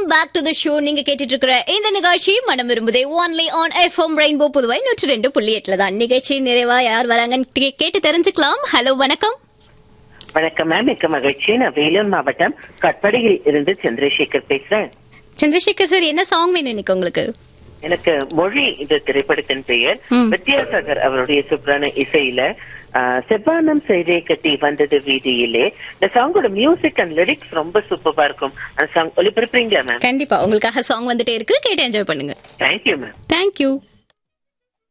Back to the show நீங்க கேட்டுட்டு இருக்கிற இந்த நிகழ்ச்சி மனம் விரும்புதே only on FM Rainbow Puduvai நூற்றி ரெண்டு புள்ளி எட்டுல தான் நிகழ்ச்சி நிறைவா யார் வராங்கன்னு கே- கேட்டு தெரிஞ்சுக்கலாம் ஹலோ வணக்கம் வணக்கம் மேம் மிக்க மகிழ்ச்சி நான் வேலூர் மாவட்டம் கட்படியில் இருந்து சந்திரசேகர் பேசுறேன் சந்திரசேகர் சார் என்ன சாங் வேணும் இன்னைக்கு உங்களுக்கு எனக்கு மொழி இந்த திரைப்படத்தின் பெயர் ம். வித்யாசாகர் அவருடைய சூப்பரான இசையில ஆ, செவ்வானம் செய்தே கட்டி வந்தது வீதியிலே இந்த சாங்கோட மியூசிக் அண்ட் லிரிக்ஸ் ரொம்ப சூப்பரா இருக்கும் அந்த சாங் ஒளிபரப்புறீங்களா மேம் கண்டிப்பா உங்களுக்காக சாங் வந்துட்டே இருக்கு கேட்டு என்ஜாய் பண்ணுங்க தேங்க்யூ மேம் தேங்க்யூ